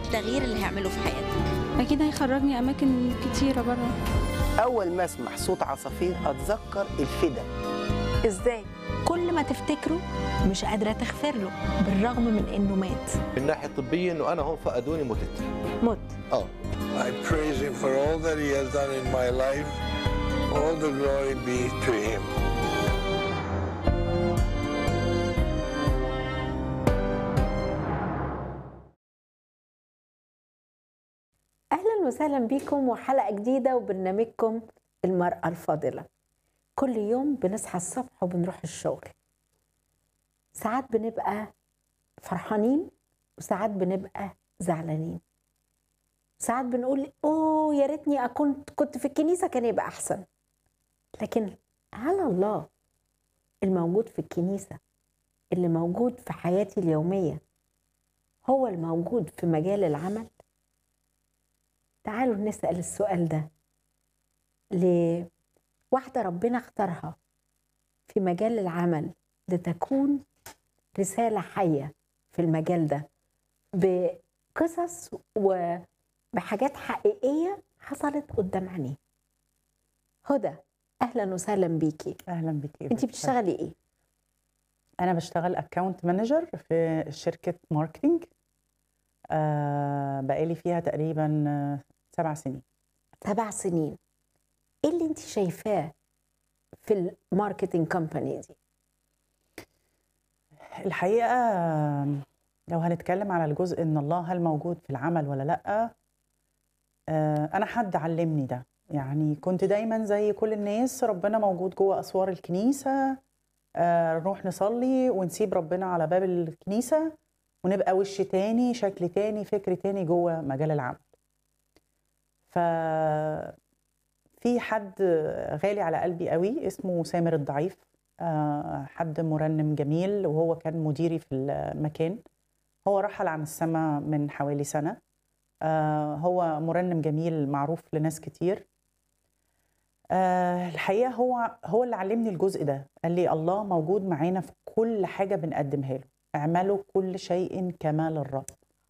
التغيير اللي هيعمله في حياتك اكيد هيخرجني اماكن كتيره بره اول ما اسمع صوت عصافير اتذكر الفدا ازاي كل ما تفتكره مش قادره تغفر له بالرغم من انه مات من الناحيه الطبيه انه انا هون فقدوني متت مت اه I praise him for all that he has done in my life. All the glory be to him. اهلا وسهلا بيكم وحلقه جديده وبرنامجكم المراه الفاضله كل يوم بنصحى الصبح وبنروح الشغل ساعات بنبقى فرحانين وساعات بنبقى زعلانين ساعات بنقول اوه يا ريتني اكون كنت في الكنيسه كان يبقى احسن لكن هل الله الموجود في الكنيسه اللي موجود في حياتي اليوميه هو الموجود في مجال العمل تعالوا نسأل السؤال ده لواحدة ربنا اختارها في مجال العمل لتكون رسالة حية في المجال ده بقصص وبحاجات حقيقية حصلت قدام عينيه هدى أهلا وسهلا بيكي اهلا بك انت بتشتغلي ايه؟ انا بشتغل اكونت مانجر في شركه ماركتينج آه بقالي فيها تقريبا آه، سبع سنين سبع سنين ايه اللي انت شايفاه في الماركتينج كومباني دي؟ الحقيقه آه، لو هنتكلم على الجزء ان الله هل موجود في العمل ولا لا آه انا حد علمني ده يعني كنت دايما زي كل الناس ربنا موجود جوه اسوار الكنيسه آه نروح نصلي ونسيب ربنا على باب الكنيسه ونبقى وش تاني شكل تاني فكر تاني جوه مجال العمل ف في حد غالي على قلبي قوي اسمه سامر الضعيف آه، حد مرنم جميل وهو كان مديري في المكان هو رحل عن السماء من حوالي سنة آه، هو مرنم جميل معروف لناس كتير آه، الحقيقة هو هو اللي علمني الجزء ده قال لي الله موجود معانا في كل حاجة بنقدمها له اعملوا كل شيء كما للرب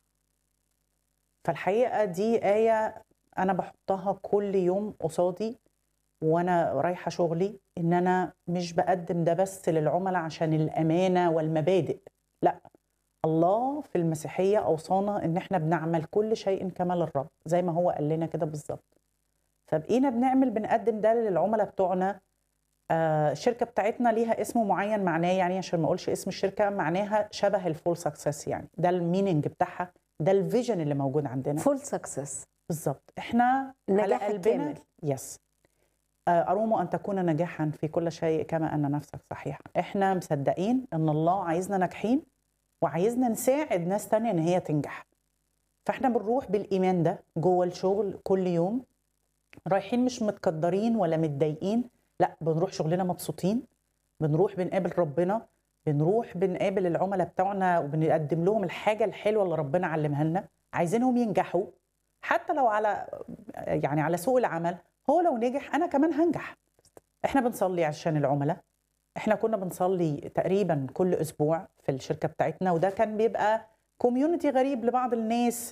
فالحقيقة دي آية أنا بحطها كل يوم قصادي وأنا رايحة شغلي إن أنا مش بقدم ده بس للعملاء عشان الأمانة والمبادئ لا الله في المسيحية أوصانا إن إحنا بنعمل كل شيء كما للرب زي ما هو قال لنا كده بالظبط فبقينا بنعمل بنقدم ده للعملاء بتوعنا آه، الشركه بتاعتنا ليها اسم معين معناه يعني عشان ما اقولش اسم الشركه معناها شبه الفول سكسس يعني ده الميننج بتاعها ده الفيجن اللي موجود عندنا فول سكسس بالظبط احنا على النجاح قلبنا الكامل. يس آه، أروم أن تكون ناجحا في كل شيء كما أن نفسك صحيحة إحنا مصدقين أن الله عايزنا ناجحين وعايزنا نساعد ناس تانية أن هي تنجح فإحنا بنروح بالإيمان ده جوه الشغل كل يوم رايحين مش متقدرين ولا متضايقين لا بنروح شغلنا مبسوطين بنروح بنقابل ربنا بنروح بنقابل العملاء بتوعنا وبنقدم لهم الحاجة الحلوة اللي ربنا علمها لنا عايزينهم ينجحوا حتى لو على يعني على سوق العمل هو لو نجح انا كمان هنجح احنا بنصلي عشان العملاء احنا كنا بنصلي تقريبا كل اسبوع في الشركه بتاعتنا وده كان بيبقى كوميونتي غريب لبعض الناس